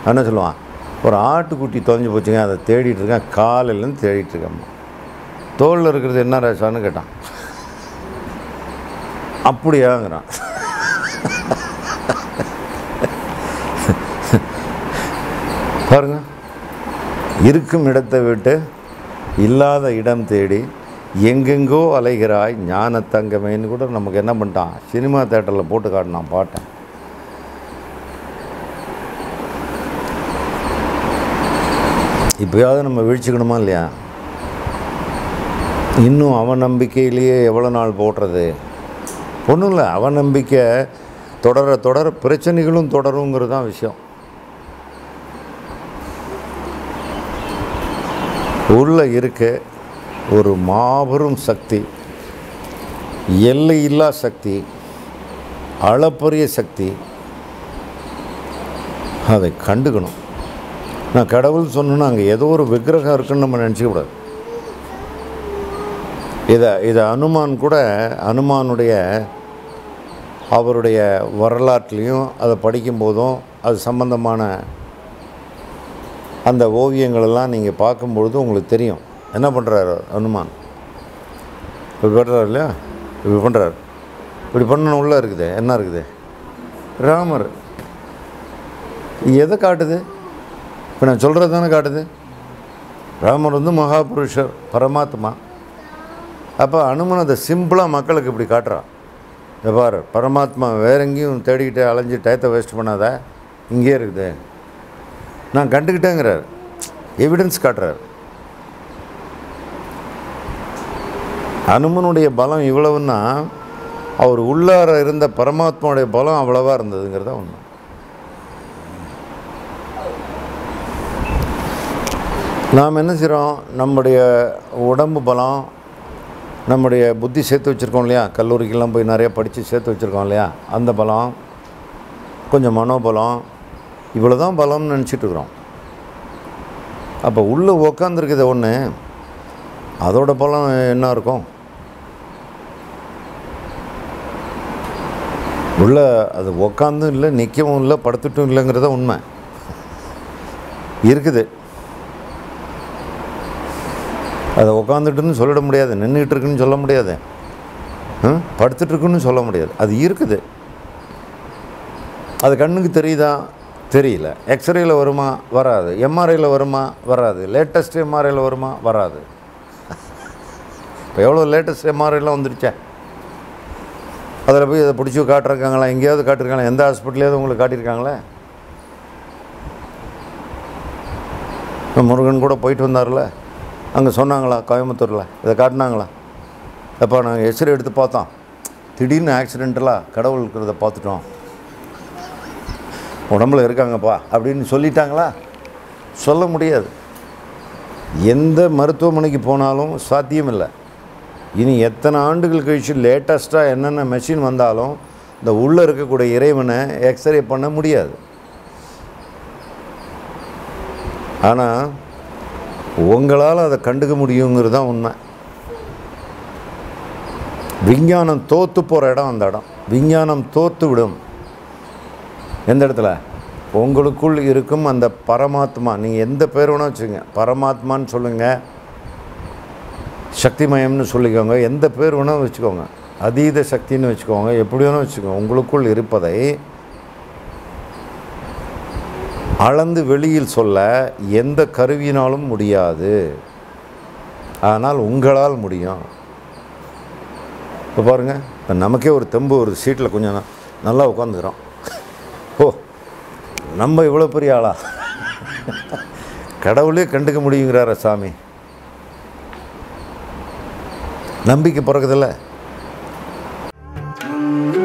என்ன சொல்லுவான் ஒரு ஆட்டுக்குட்டி தொலைஞ்சு போச்சுங்க அதை தேடிட்டு இருக்கேன் காலையிலேருந்து தேடிட்டு இருக்கேன் தோளில் இருக்கிறது என்ன ரேஷான்னு கேட்டான் அப்படியாங்கிறான் பாருங்க இருக்கும் இடத்தை விட்டு இல்லாத இடம் தேடி எங்கெங்கோ அலைகிறாய் ஞான தங்கமேன்னு கூட நமக்கு என்ன பண்ணிட்டான் சினிமா தேட்டரில் போட்டு காட்டினான் பாட்டை இப்போயாவது நம்ம வீழ்ச்சிக்கணுமா இல்லையா இன்னும் அவன் நம்பிக்கையிலேயே எவ்வளோ நாள் போடுறது ஒன்றும் இல்லை அவன் நம்பிக்கை தொடர தொடர பிரச்சனைகளும் தொடருங்கிறது தான் விஷயம் உள்ள இருக்க ஒரு மாபெரும் சக்தி எல்லையில்லா சக்தி அளப்பரிய சக்தி அதை கண்டுக்கணும் நான் கடவுள் சொன்னேன்னா அங்கே ஏதோ ஒரு விக்கிரகம் இருக்குன்னு நம்ம நினச்சிக்கூடாது இதை இதை அனுமான் கூட அனுமானுடைய அவருடைய வரலாற்றுலேயும் அதை படிக்கும்போதும் அது சம்பந்தமான அந்த ஓவியங்களெல்லாம் நீங்கள் பார்க்கும்பொழுது உங்களுக்கு தெரியும் என்ன பண்ணுறாரு அனுமான் இப்படி பண்ணுறாரு இல்லையா இப்படி பண்ணுறாரு இப்படி பண்ணணும் உள்ளே இருக்குது என்ன இருக்குது ராமர் எதை காட்டுது இப்போ நான் சொல்கிறது தானே காட்டுது ராமர் வந்து மகாபுருஷர் பரமாத்மா அப்போ அனுமன் அதை சிம்பிளாக மக்களுக்கு இப்படி காட்டுறான் இதை பாரு பரமாத்மா வேற எங்கேயும் தேடிக்கிட்டு அலைஞ்சு டயத்தை வேஸ்ட் பண்ணாத இங்கேயே இருக்குது நான் கண்டுக்கிட்டேங்கிறார் எவிடன்ஸ் காட்டுறார் அனுமனுடைய பலம் இவ்வளவுன்னா அவர் உள்ளார இருந்த பரமாத்மாவுடைய பலம் அவ்வளவா இருந்ததுங்கிறத உண்மை நாம் என்ன செய்கிறோம் நம்முடைய உடம்பு பலம் நம்முடைய புத்தி சேர்த்து வச்சுருக்கோம் இல்லையா கல்லூரிக்கெல்லாம் போய் நிறைய படித்து சேர்த்து வச்சுருக்கோம் இல்லையா அந்த பலம் கொஞ்சம் மனோபலம் இவ்வளோ தான் பலம்னு நினச்சிட்டு இருக்கிறோம் அப்போ உள்ளே உக்காந்துருக்குது ஒன்று அதோட பலம் என்ன இருக்கும் உள்ள அது உக்காந்தும் இல்லை நிற்கவும் இல்லை படுத்துட்டும் இல்லைங்கிறத உண்மை இருக்குது அதை உக்காந்துட்டுன்னு சொல்லிட முடியாது நின்றுட்டு இருக்குன்னு சொல்ல முடியாது ம்? படுத்துட்டு இருக்குன்னு சொல்ல முடியாது அது இருக்குது அது கண்ணுக்கு தெரியுதா தெரியல எக்ஸ்ரேயில் வருமா வராது எம்ஆர்ஐயில் வருமா வராது லேட்டஸ்ட் எம்ஆர்ஐயில் வருமா வராது இப்போ எவ்வளோ லேட்டஸ்ட் எம்ஆர்ஐலாம் வந்துடுச்சே அதில் போய் அதை பிடிச்சி காட்டிருக்காங்களா எங்கேயாவது காட்டியிருக்காங்களா எந்த ஹாஸ்பிட்டலையாவது உங்களுக்கு காட்டியிருக்காங்களே இப்ப முருகன் கூட போயிட்டு வந்தார்ல அங்கே சொன்னாங்களா கோயம்புத்தூரில் இதை காட்டினாங்களா அப்போ நாங்கள் எக்ஸ்ரே எடுத்து பார்த்தோம் திடீர்னு ஆக்சிடென்டலாக கடவுள் இருக்கிறத பார்த்துட்டோம் உடம்புல இருக்காங்கப்பா அப்படின்னு சொல்லிட்டாங்களா சொல்ல முடியாது எந்த மருத்துவமனைக்கு போனாலும் சாத்தியம் இல்லை இனி எத்தனை ஆண்டுகள் கழிச்சு லேட்டஸ்ட்டாக என்னென்ன மெஷின் வந்தாலும் இந்த உள்ளே இருக்கக்கூடிய இறைவனை எக்ஸ்ரே பண்ண முடியாது ஆனால் உங்களால் அதை கண்டுக்க முடியுங்கிறது தான் உண்மை விஞ்ஞானம் தோற்று போகிற இடம் அந்த இடம் விஞ்ஞானம் தோற்று விடும் எந்த இடத்துல உங்களுக்குள் இருக்கும் அந்த பரமாத்மா நீங்கள் எந்த பேர் வேணால் வச்சுங்க பரமாத்மான்னு சொல்லுங்கள் சக்திமயம்னு சொல்லிக்கோங்க எந்த பேர் வேணால் வச்சுக்கோங்க அதீத சக்தின்னு வச்சுக்கோங்க எப்படி வேணால் வச்சுக்கோங்க உங்களுக்குள் இருப்பதை அளந்து வெளியில் சொல்ல எந்த கருவியினாலும் முடியாது ஆனால் உங்களால் முடியும் இப்போ பாருங்கள் இப்போ நமக்கே ஒரு தெம்பு ஒரு சீட்டில் கொஞ்சம் ந- நல்லா உட்காந்துக்கிறோம் ஓ நம்ம இவ்வளோ பெரிய ஆளா கடவுளே கண்டுக்க முடியுங்கிறார சாமி நம்பிக்கை பிறகுதில்ல